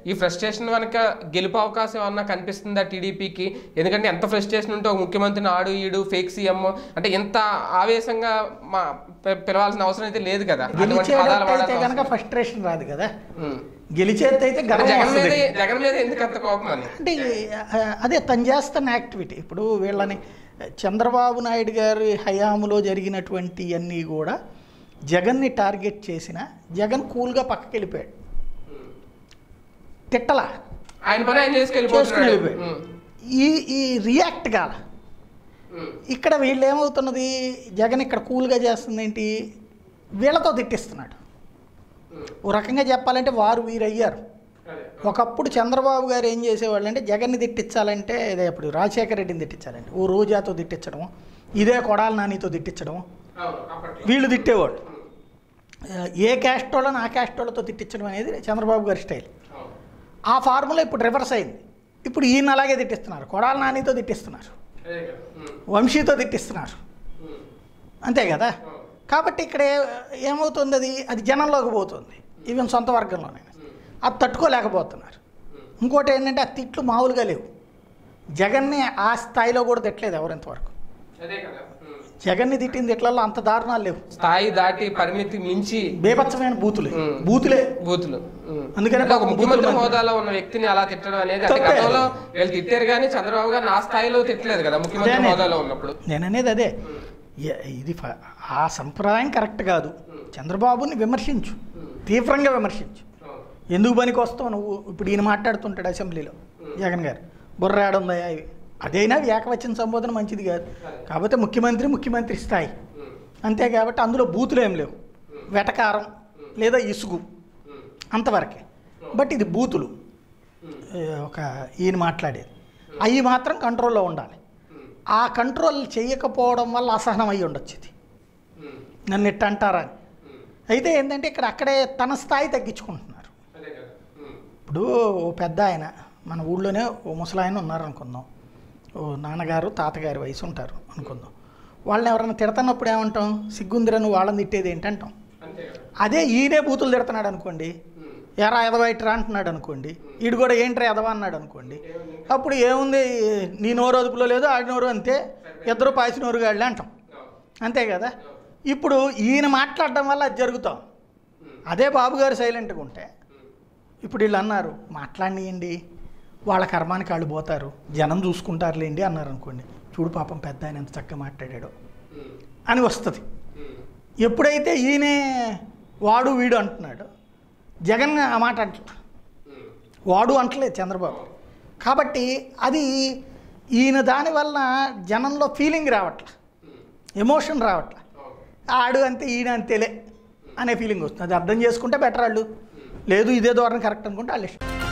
ఈ ఫ్రస్ట్రేషన్ వెనక గెలుపు అవకాశం ఏమన్నా కనిపిస్తుందా టీడీపీకి ఎందుకంటే ఎంత ఫ్రస్ట్రేషన్ ఉంటే ఒక ముఖ్యమంత్రిని ఆడు ఈడు ఫేక్ సీఎం అంటే ఎంత ఆవేశంగా మా పి- పిలవాల్సిన అవసరం అయితే లేదు కదా అటువంటి పదాలు గెలిచేటట్టు అయితే వాడాల్సిన కనుక ఫ్రస్ట్రేషన్ రాదు కదా ఉమ్. గెలిచేది అయితే అంటే గర్వం జగన్ మీద వస్తుంది జగన్ మీద ఎందుకు అంత కోపం అని అంటే ఆ, అదే తను చేస్తున్న యాక్టివిటీ ఇప్పుడు వీళ్ళని చంద్రబాబు నాయుడు గారి హయాంలో జరిగినటువంటి అన్నీ కూడా జగన్ని టార్గెట్ చేసిన జగన్ కూల్గా పక్కకి వెళ్ళిపోయాడు తిట్టలా ఆయన పని ఆయన చేసుకుని చేసుకెళ్ళిపోతున్నాడు వెళ్ళిపోయాడు ఉమ్. ఈ ఈ రియాక్ట్ కాల ఉమ్. ఇక్కడ వీళ్ళు ఏమవుతున్నది జగన్ ఇక్కడ కూల్గా చేస్తుంది ఏంటి వీళ్ళతో తిట్టిస్తున్నాడు ఓ రకంగా చెప్పాలంటే వారు వీరయ్యారు అదే. ఒకప్పుడు చంద్రబాబు గారు ఏం చేసేవాళ్ళు అంటే జగన్ని తిట్టించాలంటే ఇదే ఇప్పుడు రాజశేఖర రెడ్డిని తిట్టించాలంటే ఓ రోజాతో తిట్టించడం ఇదే కొడాల నానితో తిట్టించడం అవును, అప్పట్లో. వీళ్ళు తిట్టేవాళ్ళు ఆ, ఏ క్యాస్ట్ వాళ్ళని ఆ క్యాస్ట్ వాళ్ళతో తిట్టించడం అనేది చంద్రబాబు గారి స్టైల్ అవును. ఆ ఫార్ములా ఇప్పుడు రివర్స్ అయింది ఇప్పుడు ఈయన అలాగే తిట్టిస్తున్నారు కొడాల నానితో తిట్టిస్తున్నారు అదే కదా. ఉమ్. వంశీతో తిట్టిస్తున్నారు ఉమ్. అంతే కదా అవును. కాబట్టి ఇక్కడ ఏ- ఏమవుతుంది అది అది జనంలోకి పోతుంది ఈవెన్ సొంత వర్గంలోనే అది తట్టుకోలేకపోతున్నారు ఇంకోటి ఏంటంటే ఆ తిట్లు మామూలుగా లేవు జగన్ని ఆ స్థాయిలో కూడా తిట్టలేదు ఎవరు ఇంతవరకు అదే కదా. ఉమ్. జగన్ని తిట్టిన తిట్లలో అంత దారుణాలు లేవు స్థాయి దాటి పరిమితి మించి బేభత్సమైన బూతులే ఉమ్. బూతులే బూతులు ఉమ్. అందుకనే అంటే ఒక పాపం ముఖ్యమంత్రి బూతులు హోదాలో ఉన్న వ్యక్తిని అలా తిట్టడం అనేది అంటే తప్పే. గతంలో వీళ్ళు తిట్టారు కానీ చంద్రబాబు గారు నా స్థాయిలో తిట్టలేదు కదా ముఖ్యమంత్రి అదే. హోదాలో ఉన్నప్పుడు నేను అనేది అదే ఏ- ఇది ఫ- ఆ సంప్రదాయం కరెక్ట్ కాదు చంద్రబాబుని విమర్శించు తీవ్రంగా విమర్శించు ఎందుకు పనికి వస్తావు నువ్వు ఇప్పుడు ఈయన మాట్లాడుతుంటాడు అసెంబ్లీలో జగన్ గారు బుర్రాడుందా ఇవి అదైనా ఏకవచన సంబోధన మంచిది కాదు కాకపోతే ముఖ్యమంత్రి ముఖ్యమంత్రి స్థాయి అంతే కాబట్టి అందులో బూతులు ఏం లేవు వెటకారం లేదా ఇసుగు అంతవరకే బట్ ఇది బూతులు ఏ, ఒక ఈయన మాట్లాడేది అవి మాత్రం కంట్రోల్లో ఉండాలి ఆ కంట్రోల్ చేయకపోవడం వల్ల అసహనం అయ్యి ఉండొచ్చు ఇది నన్ను ఇట్ట అంటారా అని అయితే ఏంటంటే ఇక్కడ అక్కడే తన స్థాయి తగ్గించుకుంటున్నారు అదే కదా ఇప్పుడు ఓ పెద్ద ఆయన మన ఊళ్ళోనే ఓ ముసలాయన ఉన్నారు అనుకుందాం ఓ నాన్నగారు తాతగారి వయసు ఉంటారు అనుకుందాం వాళ్ళని ఎవరైనా తిడుతున్నప్పుడు ఏమంటాం సిగ్గుందిరా నువ్వు వాళ్ళని తిట్టేది ఏంటంటాం అంతే కదా అదే ఈయనే బూతులు తిడుతున్నాడు అనుకోండి ఎరా ఎదవ ఇట్రా అంటున్నాడు అనుకోండి ఈడు కూడా ఏంట్రా ఎదవ అన్నాడు అనుకోండి అప్పుడు ఏముంది నీ నోరు అదుపులో లేదు ఆడి నోరు అంతే ఇద్దరు పాయసి నోరు గాళ్ళే అంటాం అంతే కదా ఇప్పుడు ఈయన మాట్లాడడం వల్ల అది జరుగుతాం అదే బాబు గారు సైలెంట్గా ఉంటే ఇప్పుడు వీళ్ళు అన్నారు మాట్లాడియండి వాళ్ళ కర్మానికి వాళ్ళు పోతారు జనం చూసుకుంటారులేండి అన్నారు అనుకోండి చూడు పాపం పెద్ద ఆయన ఎంత చక్కగా మాట్లాడాడో అని వస్తుంది ఎప్పుడైతే ఈయనే వాడు వీడు అంటున్నాడు జగన్ ఆ మాట అంటలా వాడు అంటలేదు చంద్రబాబు కాబట్టి అది ఈయన దానివల్ల జనంలో ఫీలింగ్ రావట్ల ఎమోషన్ రావట్ల ఆడు అంతే ఈయన అంతేలే అనే ఫీలింగ్ వస్తుంది అది అర్థం చేసుకుంటే బెటర్ వాళ్ళు లేదు ఇదే ధోరణి కరెక్ట్ అనుకుంటే వాళ్ళు ఇష్టం